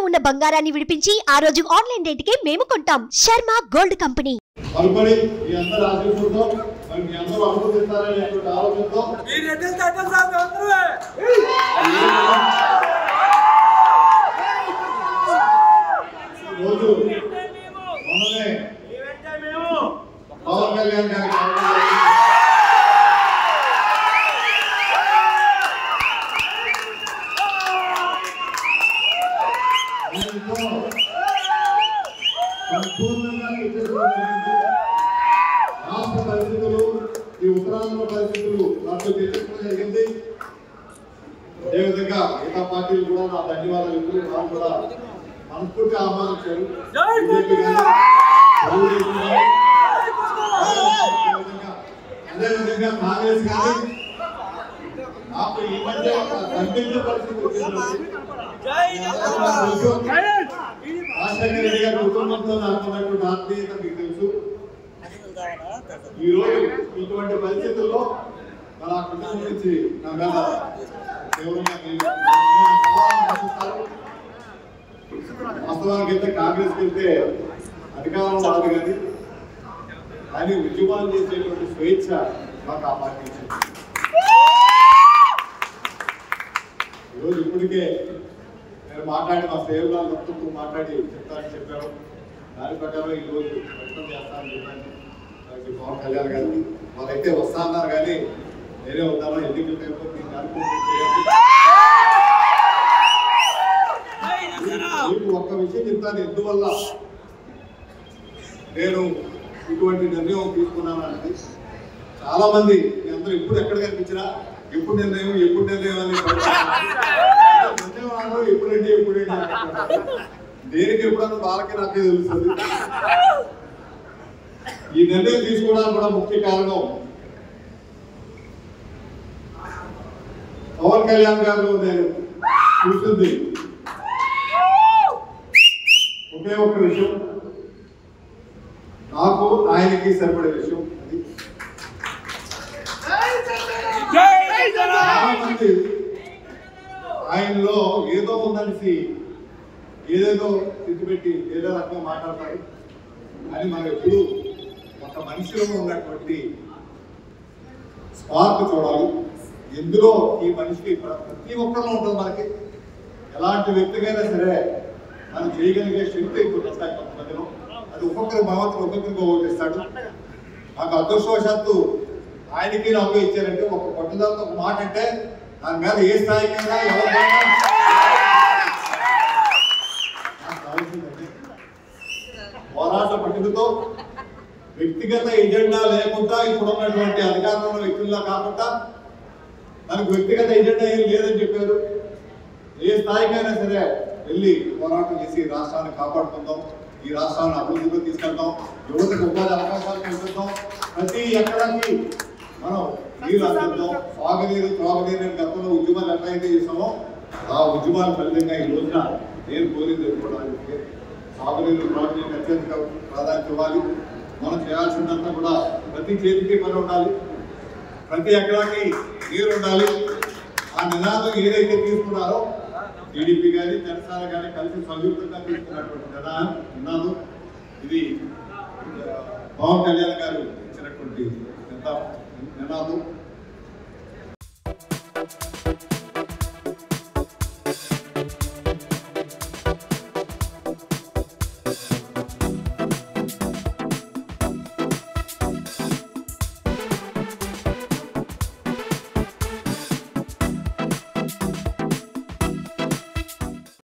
ఉన్న బంగారాన్ని విడిపించి ఆ రోజు ఆన్లైన్ రేటుకే మేము కొంటాం శర్మ గోల్డ్ కంపెనీ కనుకొని మీ అందరూ ఆశీస్సులతో మరి మీ అందరూ అనుమతిస్తారనేటువంటి ఆలోచనతో మీరు ఎడ్డలు తట్టలు సార్ అందరూ ఈ రోజు మొన్ననే పవన్ కళ్యాణ్ గారి కార్యక్రమం ఆయనతో సంపూర్ణంగా ఇచ్చేటువంటి రాష్ట్ర పరిస్థితులు ఈ ఉత్తరాంధ్ర పరిస్థితులు నాతో చర్చించడం జరిగింది అదేవిధంగా మిగతా పార్టీలు కూడా నా ధన్యవాదాలు చెప్తూ వాళ్ళు కూడా మనస్ఫూర్తి ఆహ్వానించారు బీజేపీ కానీ, తెలుగుదేశం కానీ, అదేవిధంగా- అదేవిధంగా కాంగ్రెస్ కానీ నాకు ఈ మధ్య ఒక సందిగ్ధ పరిస్థితి వచ్చిందండి. తెలుసు. రాజశేఖర రెడ్డి గారి కుటుంబంతో నాకున్నటువంటి ఆత్మీయత మీకు తెలుసు ఈ రోజు ఇటువంటి పరిస్థితుల్లో మన ఆ కుటుంబం నుంచి నా మీద తీవ్రంగా మీరు సవాలు చేస్తారు. వాస్తవానికి అయితే కాంగ్రెస్కి వెళ్తే అధికారం రాదు కానీ కానీ ఉద్యమాలు చేసేటువంటి స్వేచ్ఛ మాకు ఆ పార్టీ ఇచ్చింది ఈరోజు ఇప్పటికే నేను మాట్లాడి మా సేవలు మొత్తం మాట్లాడి చెప్తానని చెప్పారు దాని ప్రకారం ఈ రోజు ప్రయత్నం చేస్తానని చెప్పాను దానికి పవన్ కళ్యాణ్ గారు వాళ్ళైతే వస్తా అన్నారు కానీ నేనే వద్దామా ఎన్నికల టైంలో మీకు అనుకుంటే చేయండి మీకు ఒక్క విషయం చెప్తాను ఎందువల్ల నేను ఇటువంటి నిర్ణయం తీసుకున్నాను అంటే చాలా మంది మీ అందరూ ఎప్పుడు ఎక్కడ కనిపించినా ఎప్పుడు నిర్ణయం ఎప్పుడు నిర్ణయం అని నిర్ణయం అనరు, ఎప్పుడండి ఎప్పుడండి అని అంటారు. దేనికి ఎప్పుడన్నా వాళ్ళకి నాకే తెలుస్తుంది ఈ నిర్ణయం తీసుకోవడానికి కూడా ముఖ్య కారణం పవన్ కళ్యాణ్ గారు నేను చూస్తుంది ఒకే ఒక్క విషయం నాకు ఆయనకి సరిపడే విషయం అది చాలా మంది ఆయనలో ఏదో ఉందనేసి ఏదేదో తెచ్చిపెట్టి ఏదో రకంగా మాట్లాడతారు అని మనం ఎప్పుడు ఒక మనిషిలో ఉన్నటువంటి స్పార్క్ చూడాలి ఎందులో ఈ మనిషికి ప్ర- ప్రతి ఒక్కరిలో ఉంటుంది మనకి ఎలాంటి వ్యక్తికైనా సరే మనం చేయగలిగే శక్తి ఇప్పుడు వస్తాయి కొంతమందిలో అది ఒక్కొక్కరి భగవంతుడు ఒక్కొక్కరికి ఓటిస్తాడు నాకు అదృష్టవశాత్తు ఆయనకి నాకు ఇచ్చారంటే ఒక పట్టుదలతో ఒక మాట అంటే దాని మీద ఏ స్థాయికైనా ఎవరికైనా నాకు కావాల్సిందండి. పోరాట పట్టుదతో వ్యక్తిగత ఎజెండా లేకుండా ఇప్పుడు ఉన్నటువంటి అధికారంలో ఉన్న వ్యక్తుల్లా కాకుండా మనకు వ్యక్తిగత ఎజెండా ఏం లేదని చెప్పారు ఏ స్థాయికైనా సరే వెళ్ళి పోరాటం చేసి ఈ రాష్ట్రాన్ని కాపాడుకుందాం ఈ రాష్ట్రాన్ని అభివృద్ధిలో తీసుకెళ్దాం యువతకు ఉపాధి అవకాశాలు కల్పిద్దాం ప్రతి ఎక్కడానికి మనం నీరు అందిద్దాం సాగునీరు త్రాగునీరు అని గతంలో ఉద్యమాలు ఎట్లా అయితే చేసామో ఆ ఉద్యమాల ఫలితంగా ఈ రోజున నేను కోరింది ఎదుర్కోవడానికి సాగునీరు త్రాగునీరు అత్యంత ప్రాధాన్యత ఇవ్వాలి మనం చేయాల్సిందంతా కూడా ప్రతి చేతికి పని ఉండాలి ప్రతి ఎకరాకి నీరు ఉండాలి ఆ నినాదం ఏదైతే తీసుకున్నారో టీడీపీ కానీ జనసేన కానీ కలిసి సంయుక్తంగా తీసుకున్నటువంటి నినాదం నినాదం ఇది ఆ, పవన్ కళ్యాణ్ గారు ఇచ్చినటువంటి నినాదం